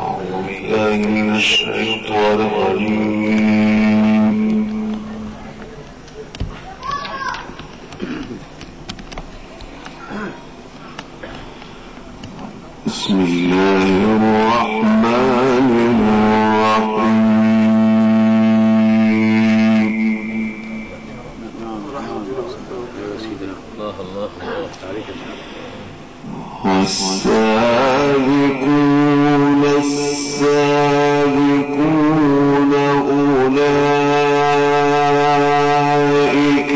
أعوذ بالله من الشيطان الرجيم بسم الله الرحمن الرحيم الله الله الله عليك والسابقون السابقون أولئك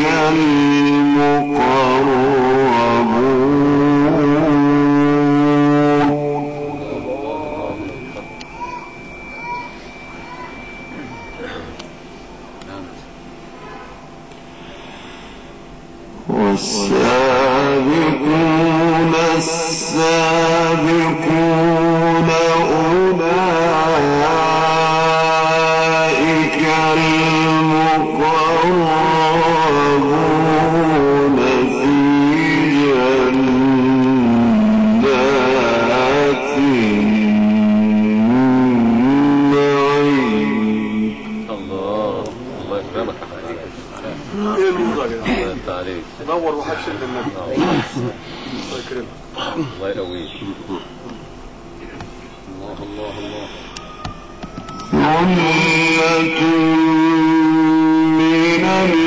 المقربون والسابقون السابقون أولئك المقربون في جنات النعيم الله الله يكرمك يا حبيبي ايه الوضع يا جدعان؟ الله يفتح عليك نور وحش سيدنا النبي الله يكرمك الله يقويك الله الله الله ثلة من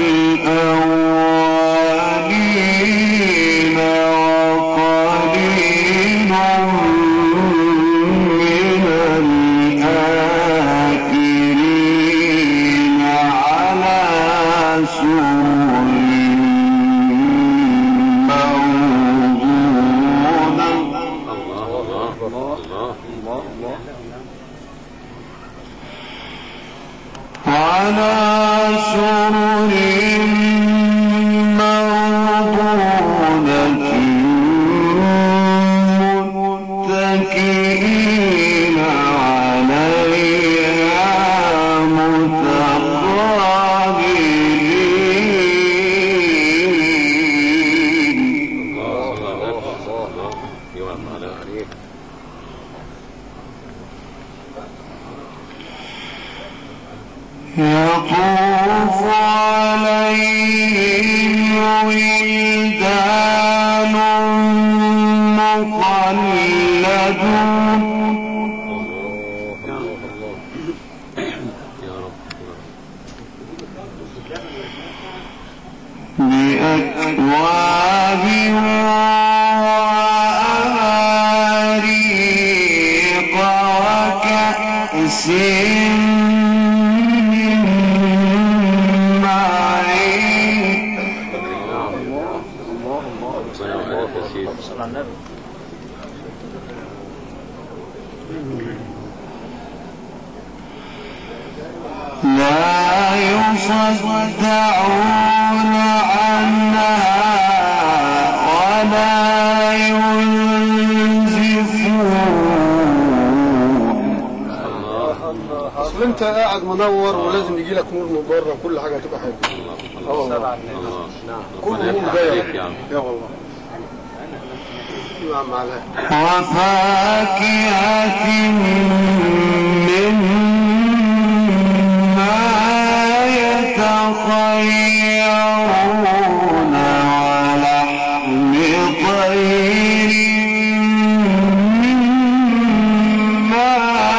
الأولين وقليل من الآخرين على سرر موضونة الله الله الله الله الله على سرر موضونة متكئين عليها متقابلين الله الله الله الله يوم على عليك يطوف عليهم ولدان مخلدون الله الله الله يا رب بأكواب وأباريق وكأس من معين ربنا يوفقك يا سيدي لا يصدعون عنها ولا ينزفون اصل انت قاعد منور ولازم يجي لك نور من بره كل حاجه هتبقى حلوه اه والله الله كل ربنا نور يفتح جاي عليك يا عم يا والله يا عم علاء وفاكهة مما يتخيرون ولحم طير مما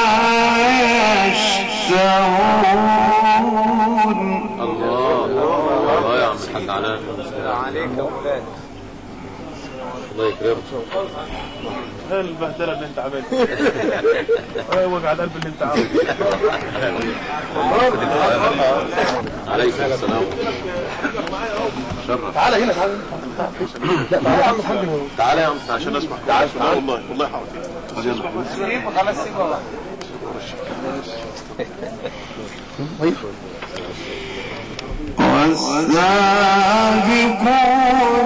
يشتهون الله الله يا عم الحاج علاء عليك يا فلان الله يكرمك ايه البهدله اللي انت عاملها ايه وجع القلب اللي انت عامله عليك السلام شرف تعالى هنا تعالى لا تعالى يا عم الحاج تعالى يا عم عشان اسمع تعالى والله والله حاضر سيبه خلاص سيبه والله والسابقون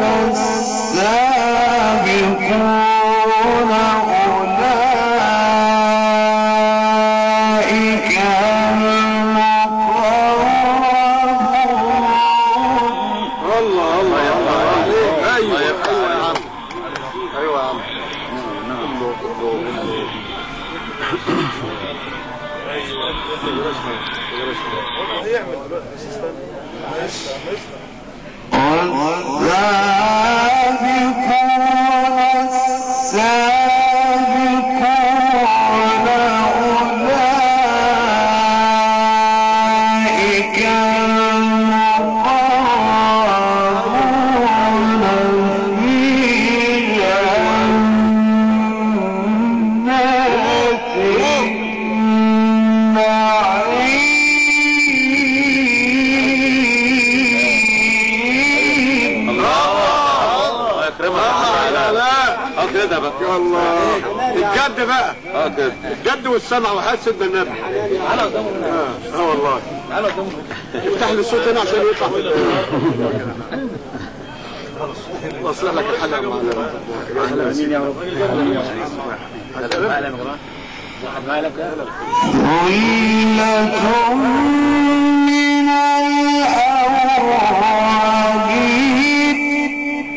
السابقون أولئك المقربون الله الله يا الله عليك ايوه الله يفتح ايوه يا عليك. عم ايوه يا عم هيعمل دلوقتي بس استنى لسه لسه الله يكرمك يا حاج علاء اه كده بقى الله الجد بقى اه كده الجد والسمع وحياة سيدنا النبي اه اه والله افتح لي الصوت هنا عشان يطلع في واصلح لك الحلقه يا معلم امين يا رب من الأوابين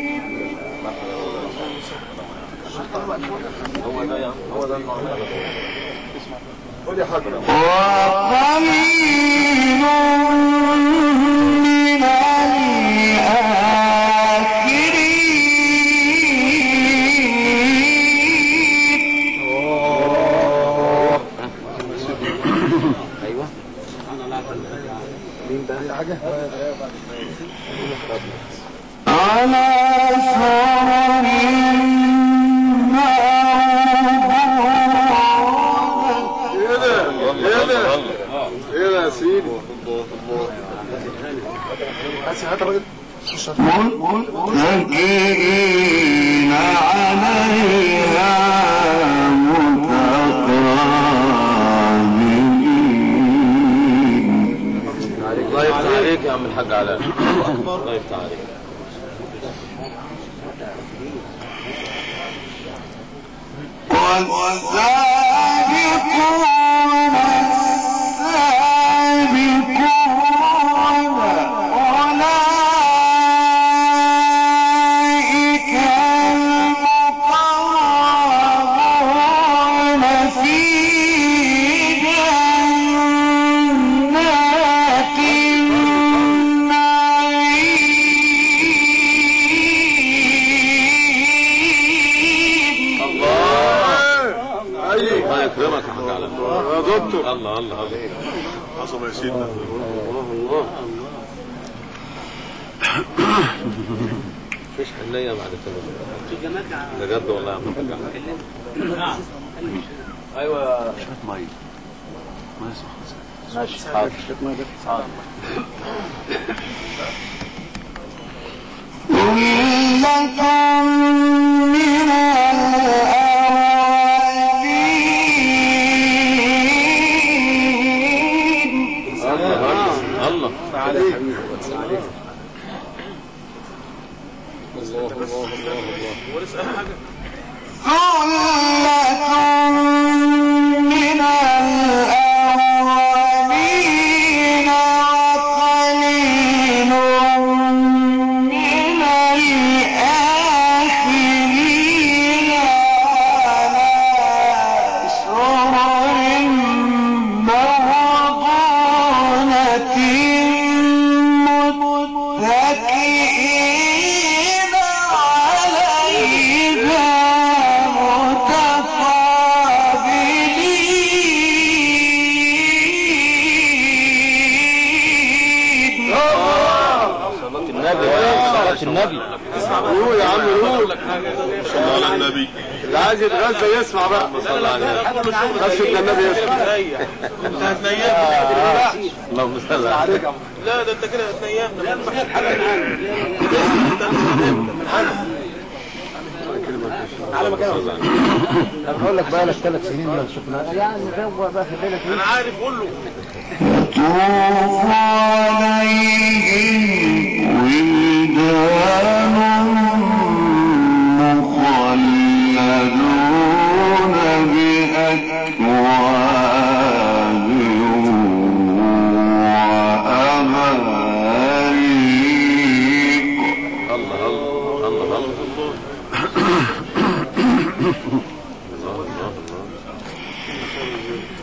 خد يا حاج وقليل من الآخرين على سرر موضونة ايه ده ايه ده ايه ده يا سيدي متكئين عليها متقابلين الله يفتح عليك يا عم الحاج علاء الله يفتح عليك والسابقون السابقون أولئك المقربون في جنات النعيم ايه ايوه الله يكرمك يا حاج علاء يا دكتور الله الله الله عظمه يا سيدنا مفيش حنية بعد كده بجد والله يا عم الحاج علاء ثلة من الأولين الله الله عليك ثلة من الأولين وقليل من الآخرين على سرر موضونة متكئين عليها متقابلين النبي النبي قول يا عم قول صلى على النبي اللي عايز يتغذى يسمع بقى صلى على النبي بس سيدنا النبي يسمع انت هتنيمنا اللهم صل على النبي لا ده انت كده هتنيمنا بقول لك بقى لك ثلاث سنين ما شفنا يعني روق بقى في بينك انا عارف قول له يطوف عليهم ولدان مخلدون بأكواب وأباريق الله الله الله الله الله الله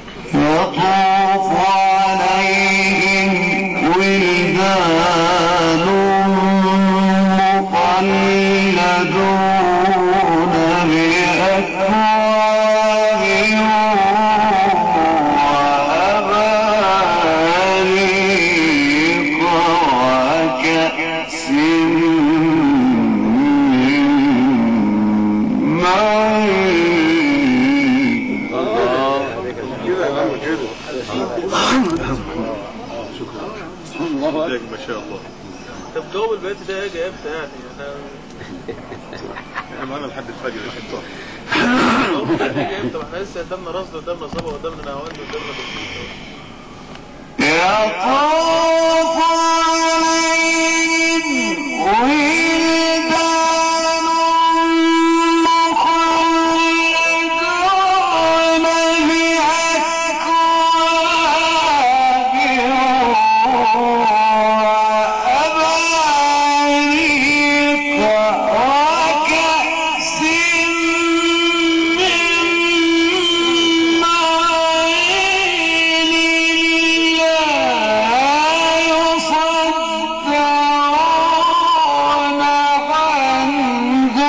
الله ما شاء الله طب جواب البيت ده اجي امتى يعني احنا احنا معانا لحد الفجر يا شيخ طاهر جواب البيت اجي امتى ما احنا لسه قدامنا رصد قدامنا صبا قدامنا نهوان قدامنا دكتور يطوف عليهم ولدان مخلدون بأكواب وأباريق وكأس من معين لا يصدعون عنها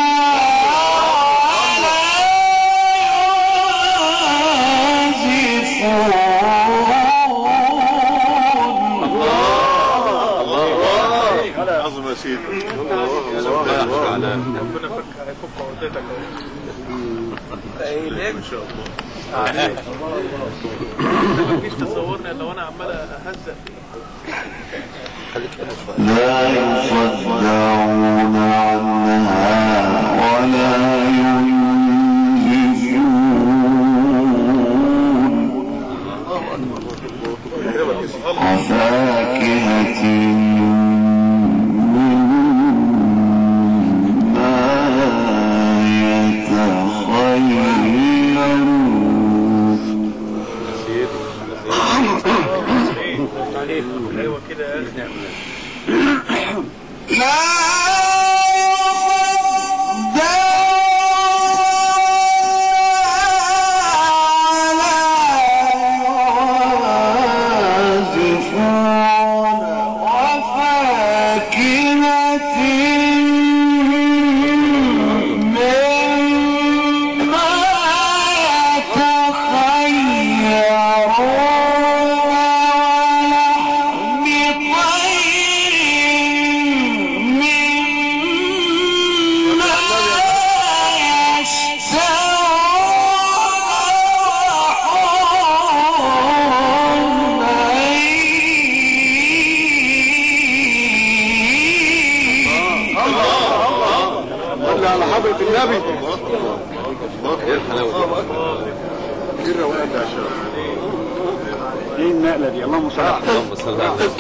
ولا ينزفون عظم يا سيدي ربنا فك هيفك عقدتك اهو ما شاء الله انت ما تجيش تصورني الا وانا عمال اهزق لا يصدعون عنها ولا ينزفون وفاكهة مما يتخيرون ايوه كده يا اخي لا يصدعون وفاكهة مما يتخيرون ولحم طير مما يشتهون صلي على حضرة النبي ايه الحلاوه دي؟ ايه الروقان ده يا شباب ايه النقله دي اللهم صل على اللهم صل على النبي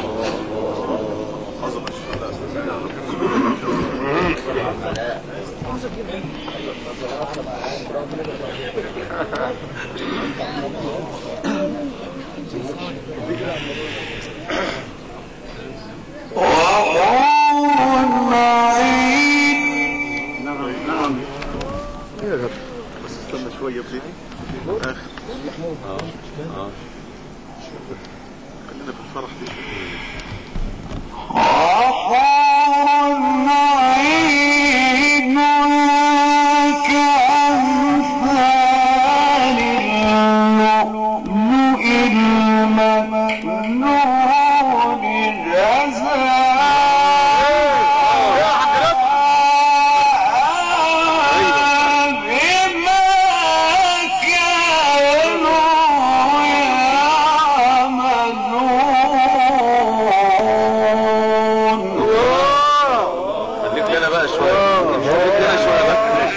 وحور عين ايه يا جدع بس استنى شوية بدي اخر اه خلينا في الفرح دي وحور عين كأمثال اللؤلؤ المكنون جزاء بما كانوا يعملون خليك لنا بقى شويه خليك لنا شويه بقى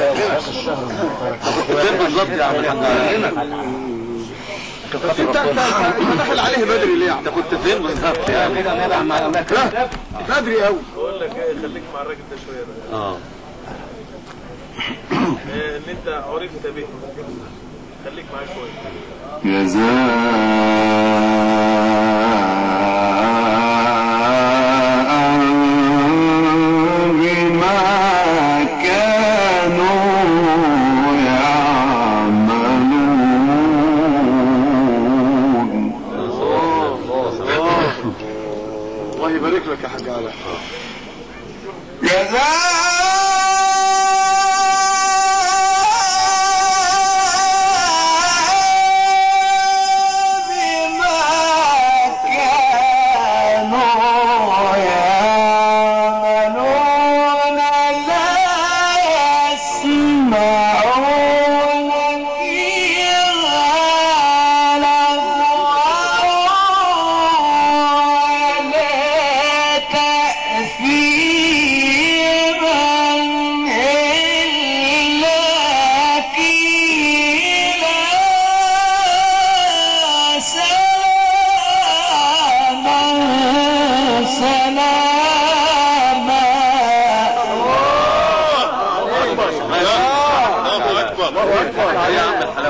فين بالظبط يا عم الحاج انت انت انت داخل عليه بدري ليه يا عم انت كنت فين بالظبط يعني بدري قوي بقول لك ايه خليك مع الراجل ده شويه بقى اه إيه، ان انت عرفت به خليك معاه شويه جزاء بما كانوا يعملون الله يبارك لك يا حاج علاء جزاء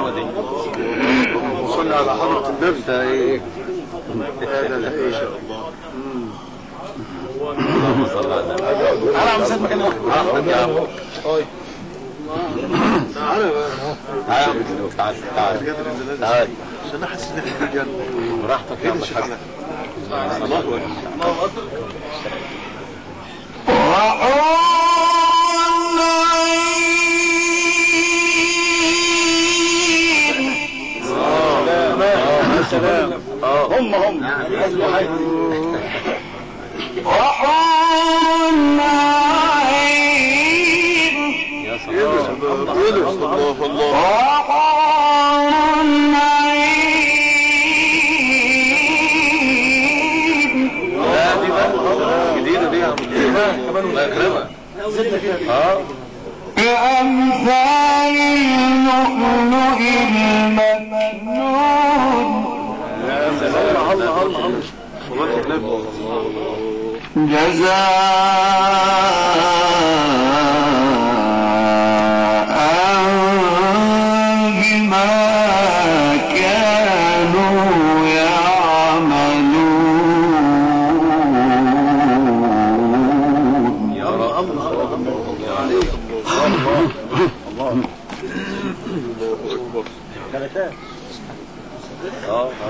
الحلاوه دي صلي على حضرة النبي انت ايه لا لا لا ايه شاء الله اللهم صل على النبي انا عم سيد مكان واحد احمد يا عم تعالى بقى تعال تعال تعال تعال عشان احس ان احنا في جنة براحتك يا عم الحاج الله اكبر هم هم يا سلام الله الله الله لا دي بقى جديده دي يا عم الله يكرمك اه كأمثال اللؤلؤ المكنون الله الله الله صلاة النبي جزاء بما كانوا يعملون يا رب يا عليك اه اه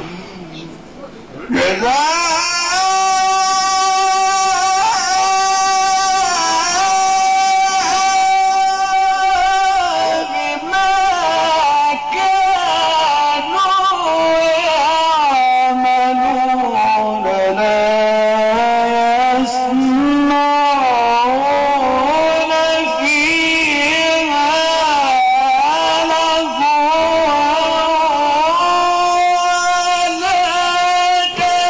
جزاء بما كانوا يعملون لا يسمعون فيها لغوا ولا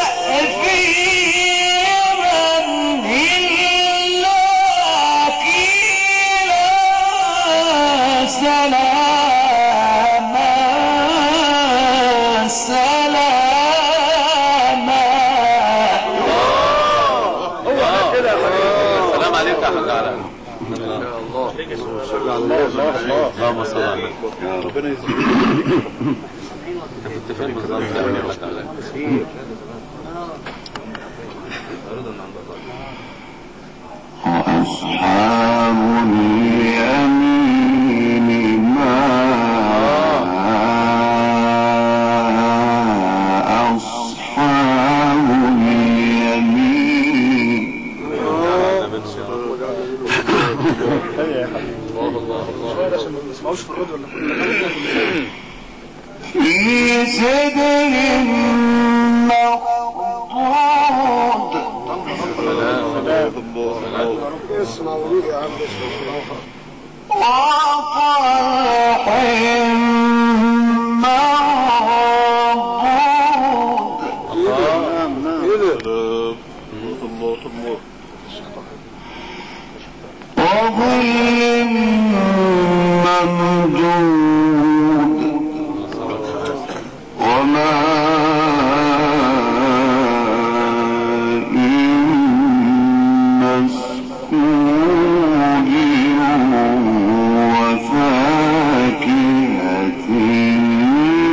تأثيما إلا قيلا سلاما سلاما السلام عليك يا حاج علاء صلي على النبي اللهم صل على النبي ربنا يزيدك انت كنت فين بالظبط يا حاج علاء وأصحاب اليمين ما أصحاب اليمين في سدر مخضود اسمع وليد يا عم اسمع وطلح منضود ايه ده الله الله وظل ممدود وماء مسكوب وفاكهة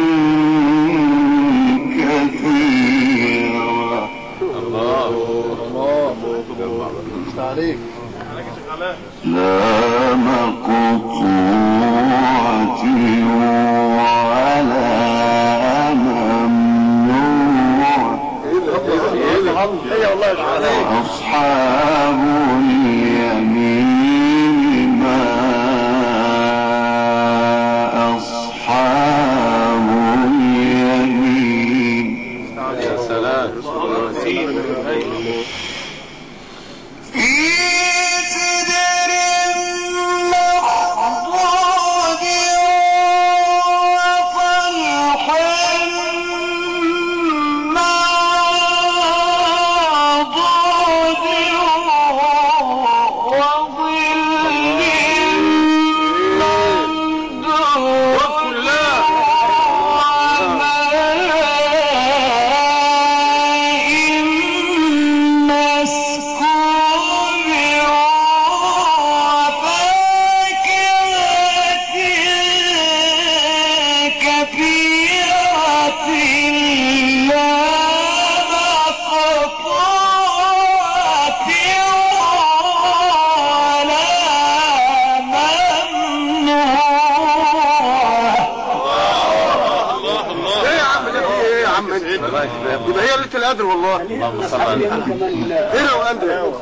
عم انت يبقى هي ليله القدر والله اللهم صل على النبي هنا وقدر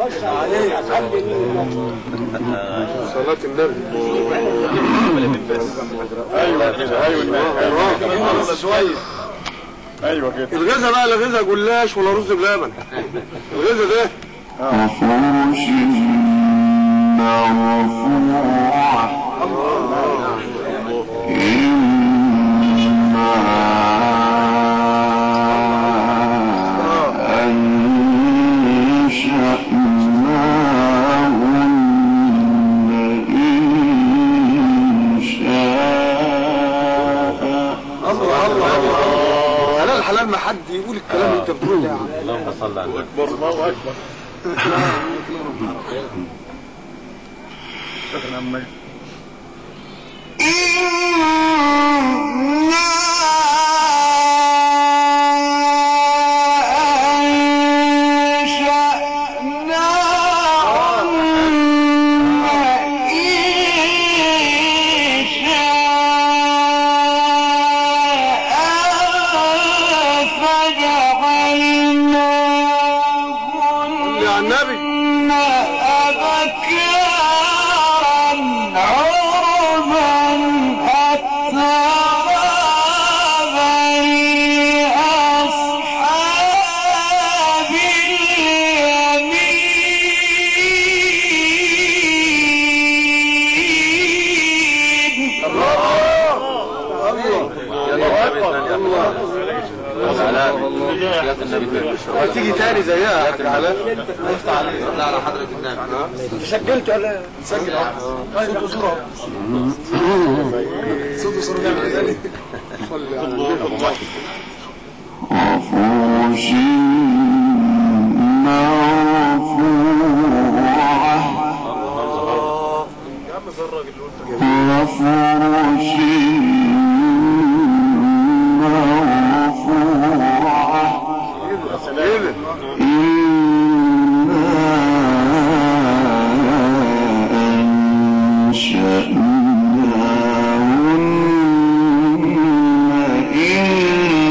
صلاة النبي ايوه كده ايوه الله شوية ايوه كده الغذاء بقى لا غذاء جلاش ولا رز بلبن الغذاء ده وفرش مرفوعة إنا أنشأناهن إنشاء الله الله الله حلال حلال ما حد يقول الكلام اللي انت بتقوله ده يا عم اللهم صل على النبي الله اكبر شكرا عمي صلي على النبي يا النبي يا النبي هتيجي تاني زيها يا حاج علاء صل على حضرة النبي سجلت ولا سجل صوت وصورة صوت وصورة نعمل ذلك صلي على النبي وفرش مرفوعة وفرش مرفوعة كده إنا أنشأناهن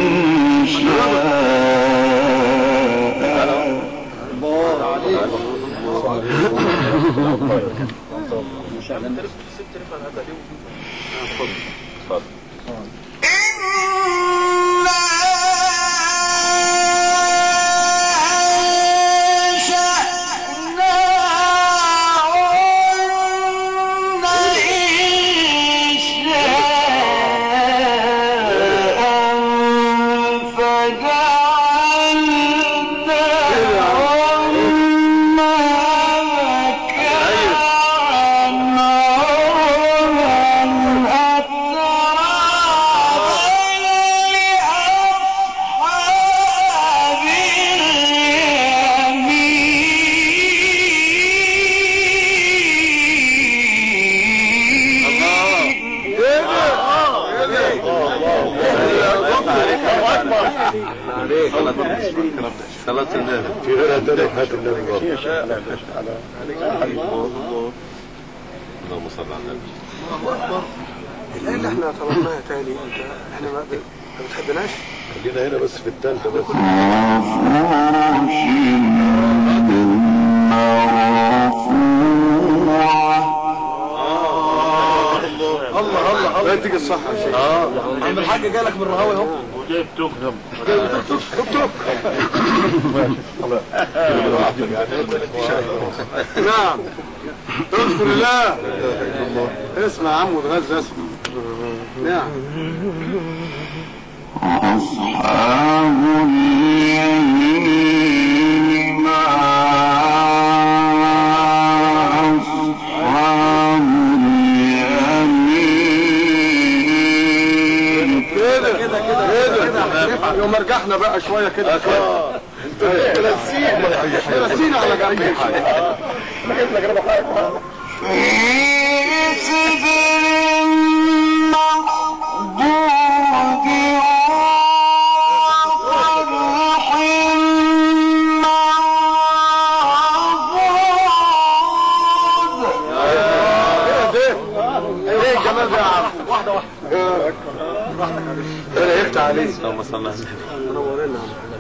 إنشاء صلاة النبي في غيرها تاني هات النبي برضه. اللهم صل على النبي الآية اللي احنا طلبناها تاني انت احنا ما ب- ما بتحبناش خلينا هنا بس في الثالثه بس وفرش مرفوعة الله الله الله تيجي الصح يا شيخ عم الحاج جالك من الرهاوي اهو وجايب تكرم نعم اذكر الله اسمع يا عم وتغذى اسمع نعم أصحاب اليمين ما أصحاب اليمين كده كده كده كده يوم رجعنا بقى شويه كده كده رسينا على جنب في سدر مخضود وفرح مرفوض ايه ده ايه الجمال ده يا عم واحده واحده ربنا يفتح عليك اللهم صل على النبي منورنا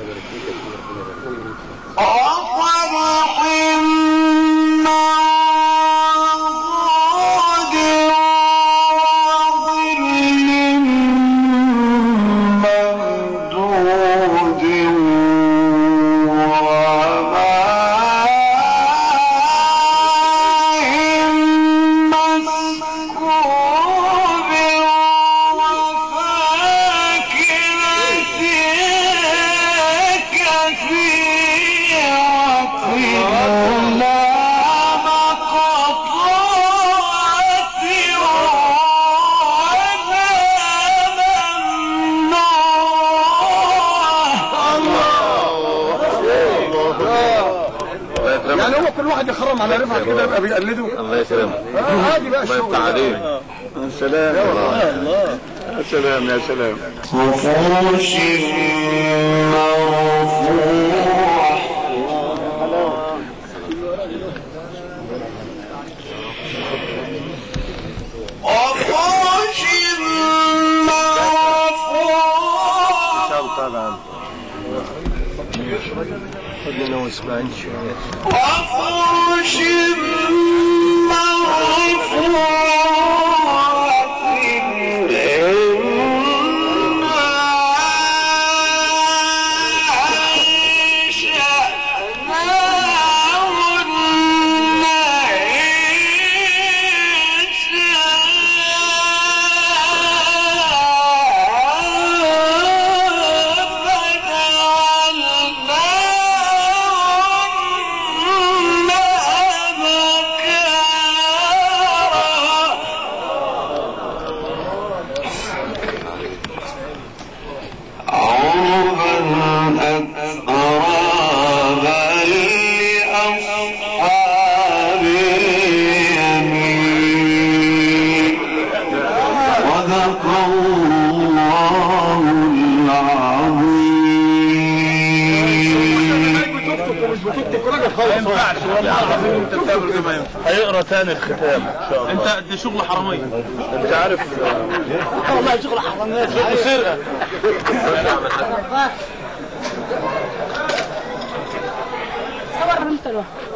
وفرح موجود وظل ممدود وماء مسكوب وفاكهة كثيرة لا مقطوعة ولا يعني هو كل واحد يخرم على رفعت كده يبقى بيقلده الله يسلمك آه، عادي بقى الله الشغل يفتح عليك يا سلام يا الله يا سلام يا سلام وفرش مرفوع وفرش مرفوع طبعا خدنا واسمعين شويه وفرش عربا أترابا لأصحاب اليمين صدق الله العظيم ما ينفعش والله العظيم انت بتعمل ده ما ينفع هيقرا تاني الختام ان شاء الله انت دي شغل حراميه انت عارف والله شغل حراميه شغل سرقه صبر انت له